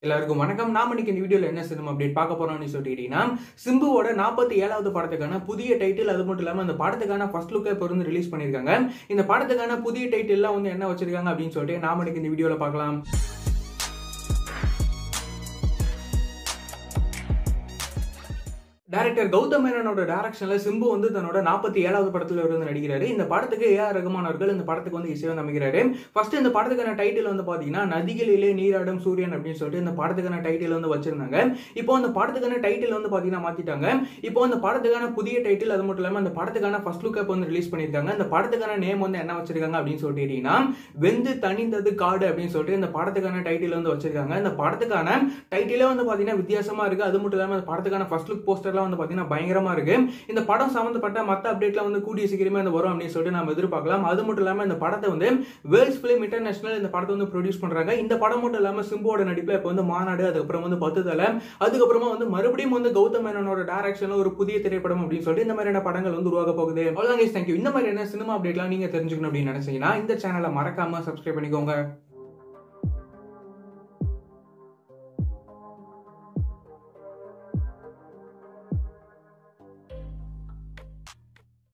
எல்லாருக்கும் வணக்கம் நாம இன்னைக்கு இந்த வீடியோல என்ன சினிமா அப்டேட் பார்க்க போறோம்னு சொல்லிட்டீங்கன்னா சிம்புவோட நாற்பத்தி ஏழாவது படத்துக்கான புதிய டைட்டில் அது மட்டும் இல்லாம அந்த படத்துக்கான ஃபர்ஸ்ட் லுக்கை இப்போ வந்து ரிலீஸ் பண்ணிருக்காங்க இந்த படத்துக்கான புதிய டைட்டில்லாம் வந்து என்ன வச்சிருக்காங்க அப்படின்னு சொல்லிட்டு நாம இன்னைக்கு இந்த வீடியோல பார்க்கலாம் டைரக்டர் கௌதம் மேனனோட டைரக்ஷன்ல சிம்பு வந்து தன்னோட நாற்பத்தி ஏழாவது படத்துல இருந்து நடிக்கிறாரு இந்த படத்துக்கு ஏ ஆர் ரகுமான் அவர்கள் இந்த படத்துக்கு வந்து இசையை அமைக்கிறாரு ஃபர்ஸ்ட் இந்த படத்துக்கான டைட்டில் வந்து பாத்தீங்கன்னா நதிகளிலே நீராடும் சூரியன் அப்படின்னு சொல்லிட்டு இந்த படத்துக்கான டைட்டில் வந்து வச்சிருந்தாங்க இப்போ அந்த படத்துக்கான டைட்டில் வந்து பாத்தீங்கன்னா மாத்திட்டாங்க இப்போ அந்த படத்துக்கான புதிய டைட்டில் அது மட்டும் இல்லாம அந்த படத்துக்கான ஃபர்ஸ்ட் லுக் வந்து ரிலீஸ் பண்ணிருக்காங்க அந்த படத்துக்கான நேம் வந்து என்ன வச்சிருக்காங்க அப்படின்னு சொல்லிட்டீங்கன்னா வெந்து தணிந்தது காடு அப்படின்னு சொல்லிட்டு இந்த படத்துக்கான டைட்டில் வந்து வச்சிருக்காங்க இந்த படத்துக்கான டைட்டிலே வந்து பாத்தீங்கன்னா வித்தியாசமா இருக்கு அது மட்டும் இல்லாம அந்த படத்துக்கான ஃபர்ஸ்ட் லுக் போஸ்டர்லாம் வந்து பாத்தீங்கன்னா பயங்கரமா இருக்கு இந்த படம் சம்பந்தப்பட்ட மத்த அப்டேட்லாம் வந்து கூடிய சீக்கிரமே வந்து வரும் அப்படின்னு சொல்லிட்டு நம்ம எதிர்பார்க்கலாம் அது மட்டும் இல்லாம இந்த படத்தை வந்து வேர்ல்ஸ் பிலிம் இன்டர்நேஷனல் இந்த படத்தை வந்து ப்ரொடியூஸ் பண்றாங்க இந்த படம் மட்டும் இல்லாம சிம்போட நடிப்புல இப்போ வந்து மாநாடு அதுக்கப்புறம் வந்து பத்து தலை அதுக்கப்புறமா வந்து மறுபடியும் வந்து கௌதம் மேனனோட டைரக்ஷன்ல ஒரு புதிய திரைப்படம் அப்படின்னு சொல்லிட்டு இந்த மாதிரியான படங்கள் வந்து உருவாக போகுது அவ்வளவுதான் தேங்க்யூ இந்த மாதிரியான சினிமா அப்டேட்லாம் நீங்க தெரிஞ்சுக்கணும் அப்படின்னு நினைச்சீங்கன்னா இந்த சேனலை மறக்காம சப்ஸ்கிரைப் பண்ணிக்கோங்க